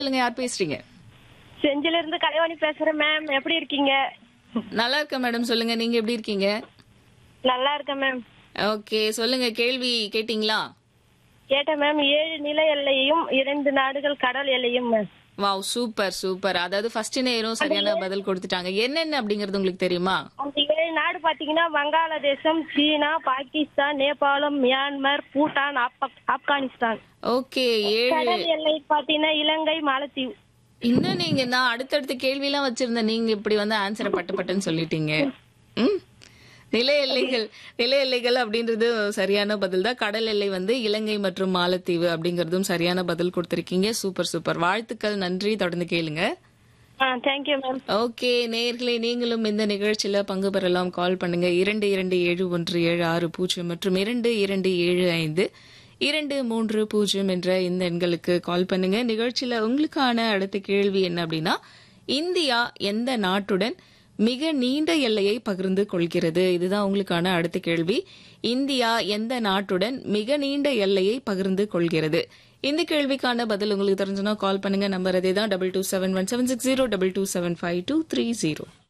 சொல்லுங்க யார் பேசுறீங்க செஞ்சில இருந்து கலைவாணி பேசுறேன் மேம் எப்படி இருக்கீங்க நல்லா இருக்கேன் மேடம் சொல்லுங்க நீங்க எப்படி இருக்கீங்க நல்லா இருக்கேன் மேம் ஓகே சொல்லுங்க கேள்வி கேட்டிங்களா கேட்டேன் மேம் ஏழு நில எல்லையும் இரண்டு நாடுகள் கடல் எல்லையும் மேம் வாவ் சூப்பர் சூப்பர் அதாவது ஃபர்ஸ்ட் நேரம் சரியான பதில் கொடுத்துட்டாங்க என்னென்ன அப்படிங்கறது உங்களுக்கு தெரியுமா அந்த ஏழு நாடு பாத்தீங்கன்னா வங்காளதேசம் சீனா பாகிஸ்தான் நேபாளம் மியான்மர் பூட்டான் ஆப்கா- ஆப்கானிஸ்தான் ஓகே ஏழு கடல் எல்லை பாத்தீங்கன்னா இலங்கை மாலத்தீவு இன்னும் நீங்க நான் அடுத்தடுத்த கேள்வி எல்லாம் வச்சிருந்தேன் நீங்க இப்படி வந்து ஆன்சரை பட்டு பட்டுன்னு சொல்லிட்டீங்க ம் நில எல்லைகள் நில எல்லைகள் அப்படின்றது சரியான பதில் தான் கடல் எல்லை வந்து இலங்கை மற்றும் மாலத்தீவு அப்படிங்கறதும் சரியான பதில் கொடுத்திருக்கீங்க சூப்பர் சூப்பர் வாழ்த்துக்கள் நன்றி தொடர்ந்து கேளுங்க ஆ தேங்க்யூ மேம் ஓகே நேயர்களே நீங்களும் இந்த நிகழ்ச்சியில பங்கு பெறலாம் கால் பண்ணுங்க இரண்டு இரண்டு ஏழு ஒன்று ஏழு ஆறு பூஜ்ஜியம் மற்றும் இரண்டு இரண்டு ஏழு ஐந்து இரண்டு மூன்று பூஜ்ஜியம் என்ற இந்த எண்களுக்கு கால் பண்ணுங்க நிகழ்ச்சியில உங்களுக்கான அடுத்த கேள்வி என்ன அப்படின்னா இந்தியா எந்த நாட்டுடன் மிக நீண்ட எல்லையை பகிர்ந்து கொள்கிறது இதுதான் உங்களுக்கான அடுத்த கேள்வி இந்தியா எந்த நாட்டுடன் மிக நீண்ட எல்லையை பகிர்ந்து கொள்கிறது இந்த கேள்விக்கான பதில் உங்களுக்கு தெரிஞ்சுன்னா கால் பண்ணுங்க நம்பர் அதே தான் double two seven one seven six zero double two seven five two three zero